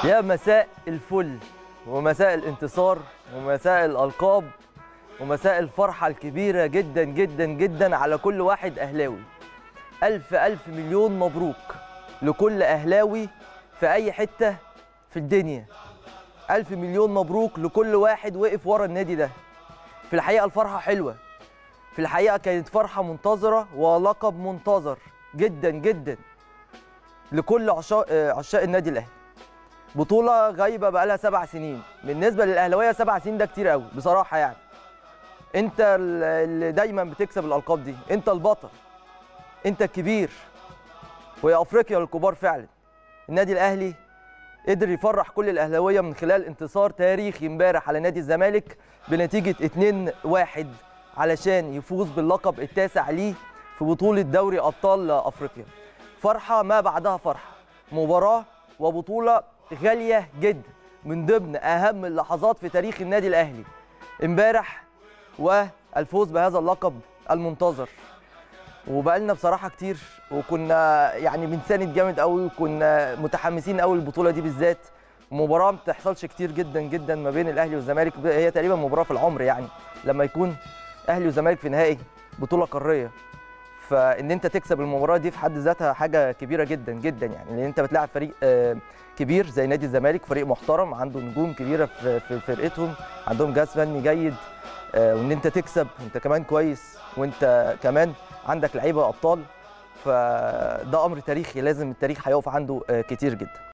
يا مساء الفل ومساء الانتصار ومساء الألقاب ومساء الفرحة الكبيرة جدا جدا جدا على كل واحد أهلاوي ألف ألف مليون مبروك لكل أهلاوي في أي حتة في الدنيا ألف مليون مبروك لكل واحد وقف ورا النادي ده في الحقيقة الفرحة حلوة في الحقيقة كانت فرحة منتظرة ولقب منتظر جدا جدا لكل عشاق عشاق النادي الأهلي بطولة غايبة بقالها سبع سنين بالنسبة للأهلاوية سبع سنين ده كتير قوي بصراحة يعني أنت اللي دايما بتكسب الألقاب دي أنت البطل أنت الكبير وهي أفريقيا للكبار فعلا النادي الأهلي قدر يفرح كل الأهلاوية من خلال انتصار تاريخي امبارح على نادي الزمالك بنتيجة 2-1 علشان يفوز باللقب التاسع ليه في بطولة دوري أبطال أفريقيا فرحة ما بعدها فرحة مباراة وبطولة غالية جدا من ضمن أهم اللحظات في تاريخ النادي الأهلي امبارح والفوز بهذا اللقب المنتظر وبقالنا بصراحة كتير وكنا يعني بنساند جامد قوي وكنا متحمسين قوي البطولة دي بالذات مباراة ما بتحصلش كتير جدا جدا ما بين الأهلي والزمالك هي تقريبا مباراة في العمر يعني لما يكون أهلي وزمالك في نهائي بطولة قارية فان انت تكسب المباراه دي في حد ذاتها حاجه كبيره جدا جدا يعني لان انت بتلاعب فريق كبير زي نادي الزمالك فريق محترم عنده نجوم كبيره في فرقتهم عندهم جهاز فني جيد وان انت تكسب انت كمان كويس وانت كمان عندك لعيبه ابطال فده امر تاريخي لازم التاريخ هيقف عنده كتير جدا